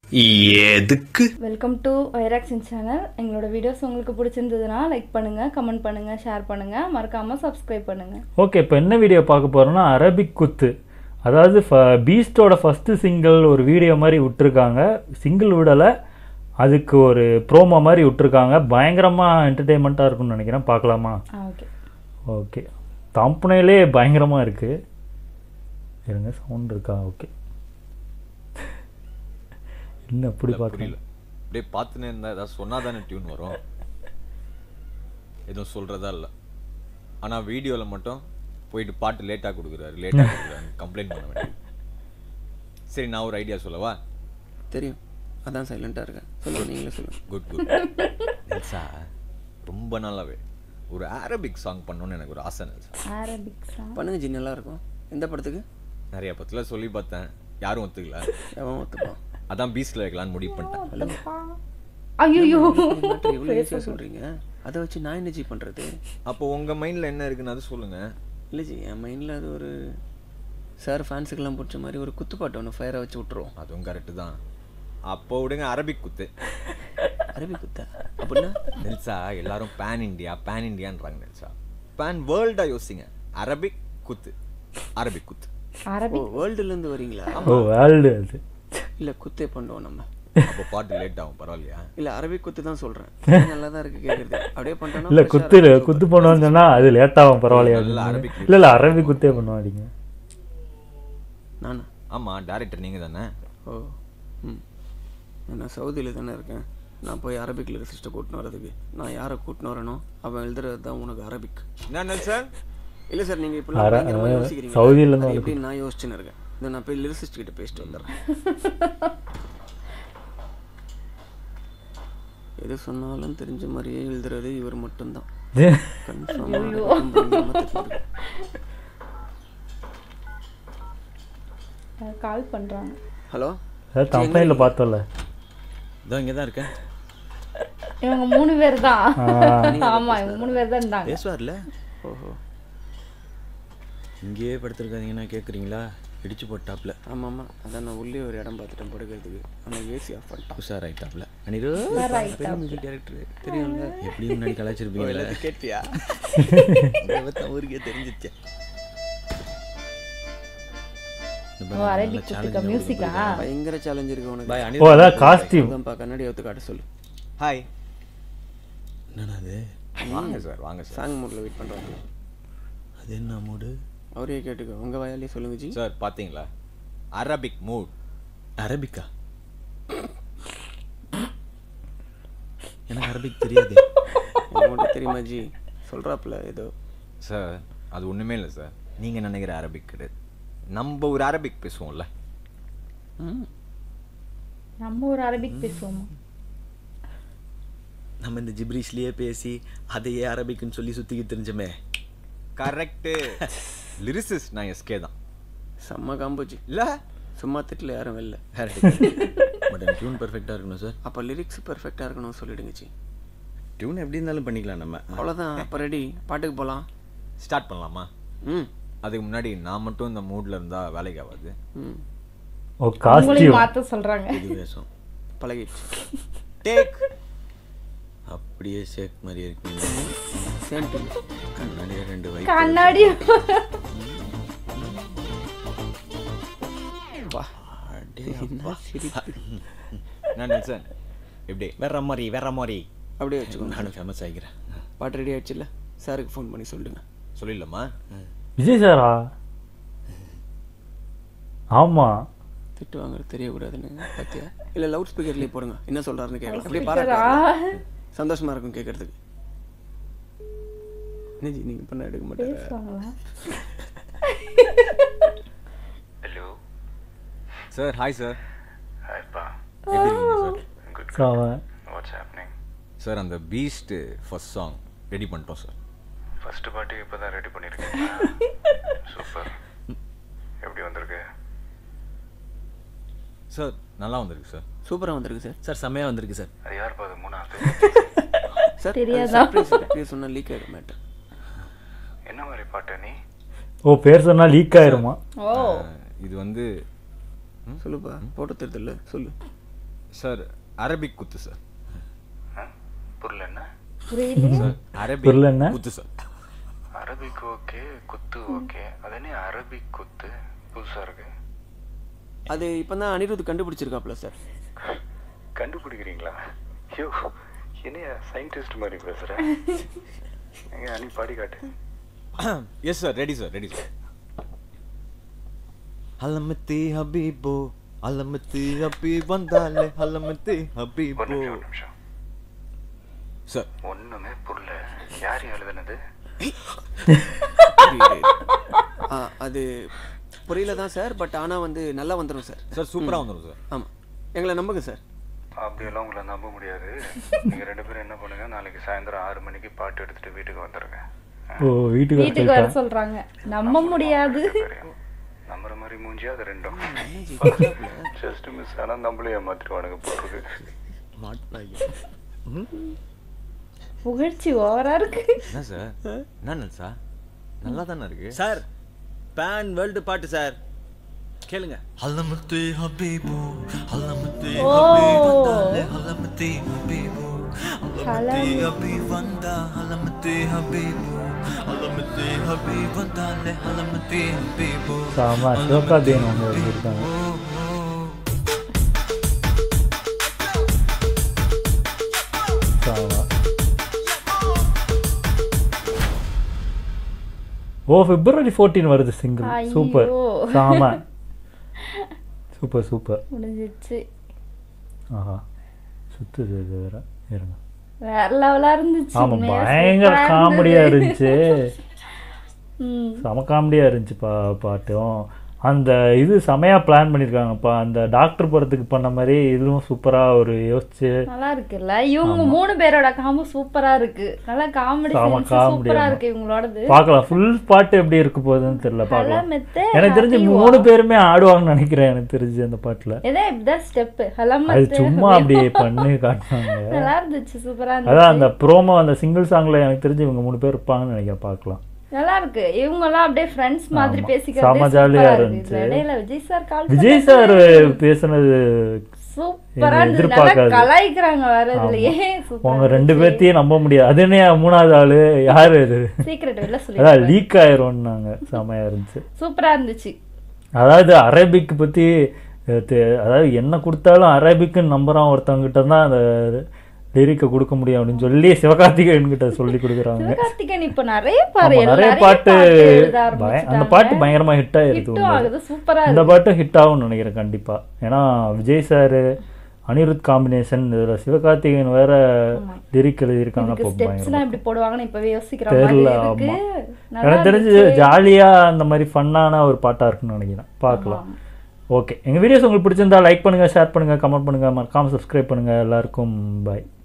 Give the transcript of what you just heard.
எதுக்கு welcome to வைராக்சின் channel எங்களோட வீடியோஸ் உங்களுக்கு பிடிச்சிருந்ததுன்னா லைக் பண்ணுங்கள் கமெண்ட் பண்ணுங்கள் ஷேர் பண்ணுங்கள் மறக்காமல் சப்ஸ்கிரைப் பண்ணுங்கள் ஓகே இப்போ என்ன வீடியோ பார்க்க போகிறோம்னா அரபிக் குத்து அதாவது பீஸ்டோட ஃபஸ்ட்டு சிங்கிள் ஒரு வீடியோ மாதிரி விட்டுருக்காங்க சிங்கிள் விடலை அதுக்கு ஒரு ப்ரோமோ மாதிரி விட்டுருக்காங்க பயங்கரமாக என்டர்டெயின்மெண்ட்டாக இருக்கும்னு நினைக்கிறேன் பார்க்கலாமா ஆ ஓகே ஓகே தம்பனையிலே பயங்கரமாக இருக்குது இருங்க சவுண்ட் இருக்கா ஓகே என்ன அப்படி இல்ல, பார்க்குறீங்க புரியல அப்படியே பார்த்துனே இருந்தா ஏதாவது சொன்னா தானே டியூன் வரும் எதுவும் சொல்றதா இல்ல ஆனா வீடியோல மட்டும் போயிட்டு பாட்டு லேட்டா கொடுக்குறாரு லேட்டா கொடுக்குறாரு கம்ப்ளைண்ட் பண்ண வேண்டியது சரி நான் ஒரு ஐடியா சொல்லவா தெரியும் அதான் சைலண்டாக இருக்கேன் சொல்லுங்கள் நீங்களே சொல்லுங்கள் குட் குட் நெல்சா ரொம்ப நாளாவே ஒரு அரபிக் சாங் பண்ணணும்னு எனக்கு ஒரு ஆசை நெல்சா அரபிக் சாங் பண்ணுங்க ஜி நல்லா இருக்கும் எந்த படத்துக்கு நிறைய பத்துல சொல்லி பார்த்தேன் யாரும் ஒத்துக்கல எவன் ஒத்துப்பான் அதான் பீஸ்ல வைக்கலாம்னு முடிவு பண்ணிட்டேன் ஐயோ இவ்வளோ ஈஸியாக சொல்கிறீங்க அதை வச்சு நான் என்ன ஜி பண்ணுறது அப்போ உங்க மைண்ட்ல என்ன இருக்குன்னு அது சொல்லுங்க இல்லை ஜி என் மைண்டில் அது ஒரு சார் ஃபேன்ஸுக்கெல்லாம் பிடிச்ச மாதிரி ஒரு குத்துப்பாட்டு ஒன்று ஃபயரை வச்சு விட்ருவோம் அதுவும் கரெக்டு தான் அப்போ விடுங்க அரபிக் குத்து அரபி குத்தா அப்படின்னா நெல்சா எல்லாரும் பேன் இந்தியா பேன் இந்தியான்றாங்க நெல்சா பேன் வேர்ல்டா யோசிங்க அரபிக் குத்து அரபிக் குத்து ஓ அரபிக் வேர்ல்டுலேருந்து வரீங்களா ஓ வேர்ல்டு அது இல்லை குத்தே பண்ணுவோம் நம்ம அப்போ பாட்டு லேட் ஆகும் பரவாயில்லையா இல்லை அரபிக் குத்து தான் சொல்கிறேன் நல்லா தான் இருக்குது கேட்குறது அப்படியே பண்ணிட்டோன்னா இல்லை fresh ஆ குத்து இருக்கும். குத்து பண்ணுவான்னு சொன்னால் அது லேட்டாகும் பரவாயில்லையா நல்ல அப்படின்னு. அரபிக் இல்லை இல்லை அரபிக் குத்தே பண்ணுவாடிங்க நானா ஆமா டேரக்டர் நீங்க தானே ஓ ம் நான் சவுதியில் தானே இருக்கேன் நான் போய் அரபிக் லிரிசிஸ்ட்டை கூட்டின்னு வரதுக்கு நான் யாரை கூட்டின்னு வரனோ அவன் எழுதுறது தான் உனக்கு அரபிக் என்ன நெல்சன் இல்லை சார் நீங்கள் இப்படிலாம் அர- பயங்கரமா அஹ், யோசிக்கிறீங்க சவுதியில இருந்து அது எப்படி நான் யோசிச்சுன்னு இருக்கேன் இதை நான் போய் லிரிசிஸ்ட் கிட்ட பேசிட்டு வந்துடுறேன் எது சொன்னாலும் தெரிஞ்ச மாதிரியே எழுதுறது இவர் மட்டும்தான் கன்ஃபார்மாக கால் பண்ணுறாங்க ஹலோ அதாவது கம்பெனியில் பார்த்தோம்ல இதோ இங்கே தான் இருக்கேன் இவங்க மூணு பேர் தான் ஆ. ஆமாம் இவங்க மூணு பேர் தான் இருந்தாங்க பேசுவார்ல ஓஹோ இங்கேயே படுத்துருக்காதீங்கன்னா கேட்குறீங்களா இடிச்சு போட்டாப்ல ஆமாம் ஆமாம் அதான் நான் உள்ளே ஒரு இடம் பார்த்துட்டேன் படுக்கிறதுக்கு ஆனால் ஏசி ஆஃப் பண்ணிட்டான் உஷார் ஆயிட்டாப்ல அனிரு மியூசிக் டைரக்டர் தெரியும்ல எப்படி முன்னாடி கலாச்சிருப்பீங்களே கேட்டியா ஊருக்கே தெரிஞ்சிச்சு ஓ அரபிக் குத்துக்க மியூசிக்கா பயங்கர சேலஞ்ச் இருக்கு உனக்கு பாய் ஓ அதான் காஸ்டியூம் அதான்ப்பா கண்ணாடி எடுத்து காட்ட சொல்லு ஹாய் என்னண்ணா அது வாங்க சார் வாங்க சார் சாங் மூடில் வெயிட் பண்ணுறாங்க அது என்ன மூடு அவரே கேட்டுக்கோ உங்கள் வாயாலே சொல்லுங்க ஜி சார் பாத்தீங்களா அரபிக் மூட் அரபிக்கா எனக்கு அரபிக் தெரியாது உங்கள்கிட்ட தெரியுமா ஜி சொல்கிறாப்புல ஏதோ சார் அது ஒண்ணுமே இல்லை சார் நீங்க நினைக்கிற அரபிக் கிடையாது நம்ம ஒரு அரபிக் பேசுவோம்ல ம் நம்ம ஒரு அரபிக் பேசுவோமா நம்ம இந்த ஜிப்ரீஷ்லயே பேசி அதையே அரபிக்குன்னு சொல்லி சுத்திக்கிட்டு தெரிஞ்சமே கரெக்டு லிரிசிஸ் நான் எஸ்கே தான் செம்ம காம்போ ஜி இல்ல சும்மா திட்டில் யாரும் வெளில பட் எனக்கு டியூன் பெர்ஃபெக்டாக இருக்கணும் சார் அப்போ லிரிக்ஸ் பெர்ஃபெக்டாக இருக்கணும் சொல்லிடுங்க ஜி டியூன் எப்படி இருந்தாலும் பண்ணிக்கலாம் நம்ம அவ்வளோதான் அப்போ ரெடி பாட்டுக்கு போகலாம் ஸ்டார்ட் பண்ணலாமா ம் அதுக்கு முன்னாடி நான் மட்டும் இந்த மூட்ல இருந்தா வேலைக்கு ஆகாது ம் ஓ உங்களையும் காஸ்டியூம் மாற்ற சொல்கிறாங்க இது வேஷம் பழகிடுச்சு டேக் அப்படியே ஷேக் மாதிரி இருக்கீங்க சேம் டு கண்ணாடியே ரெண்டு வை கண்ணாடி வா என்ன சிரிப்பு நான் நெல்சன் எப்படி வேற மாதிரி வேற மாதிரி அப்படியே வச்சுக்கோங்க நானும் ஃபேமஸ் ஆகிக்கிறேன் பாட்டு ரெடி ஆயிடுச்சுல்ல சாருக்கு ஃபோன் பண்ணி சொல்லிடுங்க சொல்லிடலாமா விஜய் சாரா ஆமாம் திட்டு வாங்குறது தெரியக்கூடாதுன்னு பார்த்தியா இல்லை லவுட் ஸ்பீக்கர்லேயே போடுங்க என்ன சொல்கிறாருன்னு கேட்கலாம் அப்படியே சரா. பாருங்க சந்தோஷமா இருக்கும் கேட்கறதுக்கு என்ன ஜி நீங்கள் பண்ண எடுக்க மாட்டேன் பேசுவாங்களா Hello. Sir hi sir Hi, Pa. எப்படி இருக்கீங்க சார் Good. ஸோ அவன் What's happening? சார் அந்த பீஸ்ட் ஃபர்ஸ்ட் சாங் ரெடி பண்ணிட்டோம் சார் ஃபர்ஸ்ட் பாட்டு இப்போ தான் ரெடி பண்ணியிருக்கேன் சூப்பர் எப்படி வந்திருக்கு சார் நல்லா வந்திருக்கு சார் சூப்பராக வந்திருக்கு சார் சார் செம்மையாக வந்திருக்கு சார் அது யார் பாது மூணாவது சார் தெரியாதா? பேர் சொன்னால் லீக் ஆகிடும் மேட்டர் என்ன மாதிரி பாட்டு நீ ஓ பேர் சொன்னால் லீக் ஆயிருமா ஓ இது வந்து சொல்லுப்பா போட்டு தெரியுதுல்ல சொல்லு சார் அரபிக் குத்து சார் புரியல என்ன புரியலையே சார் அரபிக் புரியல என்ன? குத்து சார் அரபிக் ஓகே குத்து ஓகே அது என்ன அரபிக் குத்து புதுசா இருக்கு அது இப்போ தான் அனிருத் கண்டுபிடிச்சிருக்காப்ல சார் கண்டுபிடிக்கிறீங்களா ஐயோ என்னையா சயின்டிஸ்ட் மாதிரி பேசுற எங்க அனி பாடி காட்டு yes sir ready sir ready sir அலமத்தி ஹபீபோ அலமத்தி ஹபீப் வந்தாலே அலமத்தி ஒரு ஹபீபோ நிமிஷம் ஒரு நிமிஷம் சார் ஒண்ணுமே புரியல யார் எழுதுனது ஆ, அது புரியல தான் சார் பட் ஆனால் வந்து நல்லா வந்துடும் சார் சார் சூப்பரா வந்துடும் சார் ஆமாம் எங்களை நம்புங்க சார் அப்படியெல்லாம் உங்களை நம்ப முடியாது நீங்க ரெண்டு பேரும் என்ன பண்ணுங்க நாளைக்கு சாயந்தரம் ஆறு மணிக்கு பாட்டு எடுத்துட்டு வீட்டுக்கு வந்துருங்க ஓ வீட்டுக்கு வர வீட்டுக்கு வர சொல்லிட்டான். சொல்றாங்க நம்ப முடியாது தெரியும் நம்புற மாதிரி மூஞ்சி அது ரெண்டும் ஜஸ்ட் மிஸ் ஆனா நம்மளே ஏமாத்திடுவானுங்க போட்டுருக்கு புகழ்ச்சி ஓவரா இருக்கு என்ன சார் என்ன சார் நல்லா தானே இருக்கு சார் பேன் வேர்ல்டு பாட்டு சார் கேளுங்க علمتي حبيبو علمتي ஓ علمتي حبيبو Halam. علمتي حبيب وندا علمتي حبيبو علمتي حبيب وندا علمتي حبيبو ஆமா சிவகார்த்திகேயன் அவங்க இருக்காங்க ஆமா. ஓ பிப்ரவரி 14 வருது சிங்கிள் ஐயோ. சூப்பர் சாம சூப்பர் சூப்பர் முடிஞ்சிச்சு ஆஹா சுத்துது இது வேற இருங்க வேற லெவலா இருந்துச்சு ஆமா உண்மையா பயங்கர சூப்பரா காமெடியா இருந்தது. இருந்துச்சு ம் செம காமெடியாக இருந்துச்சு பா பாட்டும் அந்த இது செமையாக பிளான் பண்ணியிருக்காங்கப்பா அந்த டாக்டர் படத்துக்கு பண்ண மாதிரி இதுவும் சூப்பராக ஒரு யோசிச்சு நல்லா இருக்குல்ல இவங்க மூணு பேரோட காம்போ சூப்பரா இருக்கு நல்லா காமெடி ஆமா, சென்ஸ் comedy, சூப்பரா ஆமா. இருக்கு இவங்களோடது பார்க்கலாம் ஃபுல் பாட்டு எப்படி இருக்க போகுதுன்னு தெரியல பார்க்கலாம் ஹலமத்து எனக்கு தெரிஞ்சு happy மூணு walk. பேருமே ஆடுவாங்கன்னு நினைக்கிறேன் எனக்கு தெரிஞ்சு அந்த பாட்டுல இதே இப்படிதான் ஸ்டெப் அது ஹலமத்து சும்மா அப்படியே பண்ணி காட்டினாங்க நல்லா இருந்துச்சு சூப்பரா அதான் இருந்துச்சு அந்த ப்ரோமோ அந்த சிங்கிள் சாங்ல எனக்கு தெரிஞ்சு இவங்க மூணு பேர் இருப்பாங்கன்னு நினைக்கிறேன் பார்க்கலாம் நல்லா இருக்கு இவங்க எல்லாம் அப்படியே ஃப்ரெண்ட்ஸ் மாதிரி ஆமா. பேசிக்கிறது செம jolly ஆ இருந்துச்சு. இடையில Vijay sir call Vijay sir பேசுனது சூப்பரா எனக்கு இருந்தது நல்லா எதிர்பார்க்காது. கலாய்க்கிறாங்க வேற இதுலயே உங்க ரெண்டு பேர்த்தையும் நம்ப முடியாது அது என்ன மூணாவது ஆளு யாரு இது சீக்ரெட் வெளில அதான் சொல்லி லீக் ஆயிரும்னாங்க செமையா இருந்துச்சு சூப்பரா இருந்துச்சு அதாவது அரபிக் பத்தி அஹ், தெ- அதாவது என்ன கொடுத்தாலும் அரபிக்குன்னு நம்புறான் ஒருத்தவங்கிட்ட தான் அந்த லிரிக்கை கொடுக்க முடியும் அப்படின்னு சொல்லி சிவகார்த்திகேயன் கிட்ட சொல்லி கொடுக்குறாங்க சிவகார்த்திகேயன் இப்ப நிறைய பாரு ஆமா, எல்லா- நிறைய பாட்டு எழுத பய- அந்த ஆரம்பிச்சுட்டாங்க. பாட்டு பயங்கரமா ஹிட் ஆயிருது ஹிட்டும் உண்மையிலே. ஆகுது சூப்பரா இந்த இருக்கு பாட்டும் ஹிட் ஆகும்னு நினைக்கிறேன் கண்டிப்பா ஏன்னா விஜய் சார் அனிருத் காம்பினேஷன் இதுல சிவகார்த்திகேயன் வேற லிரிக் எழுதியிருக்காங்க இதுக்கு அப்போ ஸ்டெப்ஸ்லாம் பயங்கரமா எப்படி போடுவாங்கன்னு இப்பவே யோசிக்கிற மாதிரி தெரியல இருக்கு ஆமா நல்லா எனக்கு தெரிஞ்சு இருந்துச்சு. ஜாலியா அந்த மாதிரி ஃபன்னான ஒரு பாட்டா இருக்குன்னு நினைக்கிறேன் பார்க்கலாம் ஓகே எங்க வீடியோஸ் உங்களுக்கு பிடிச்சிருந்தா லைக் பண்ணுங்க ஷேர் பண்ணுங்க கமெண்ட் பண்ணுங்க மறக்காம சப்ஸ்கிரைப் பண்ணுங்க எல்லாருக்கும் பாய்